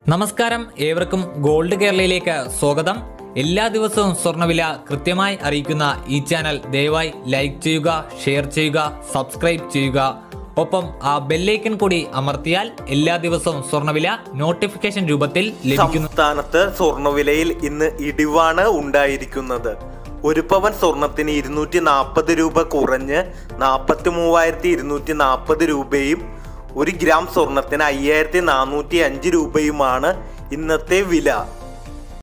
നമസ്കാരം ഏവർക്കും ഗോൾഡ് കേരളയിലേക്ക് സ്വാഗതം എല്ലാ ദിവസവും സ്വർണ്ണവില കൃത്യമായി അറിയിക്കുന്ന ഈ ചാനൽ ദയവായി ലൈക്ക് ചെയ്യുക ഷെയർ ചെയ്യുക സബ്സ്ക്രൈബ് ചെയ്യുക ഒപ്പം ആ ബെല്ലൈക്കൺ കൂടി അമർത്തിയാൽ എല്ലാ ദിവസവും സ്വർണ്ണവില നോട്ടിഫിക്കേഷൻ രൂപത്തിൽ ലഭിക്കുന്നു സംസ്ഥാനത്ത് സ്വർണ്ണവിലയിൽ ഇന്ന് ഇടിവാണ് ഉണ്ടായിരിക്കുന്നത് ഒരു പവൻ സ്വർണത്തിന് ഇരുന്നൂറ്റി നാൽപ്പത് രൂപ കുറഞ്ഞ് നാൽപ്പത്തി മൂവായിരത്തി ഇരുന്നൂറ്റി നാൽപ്പത് രൂപയും ഒരു ഗ്രാം സ്വർണത്തിന് അയ്യായിരത്തി നാനൂറ്റി അഞ്ച് രൂപയുമാണ് ഇന്നത്തെ വില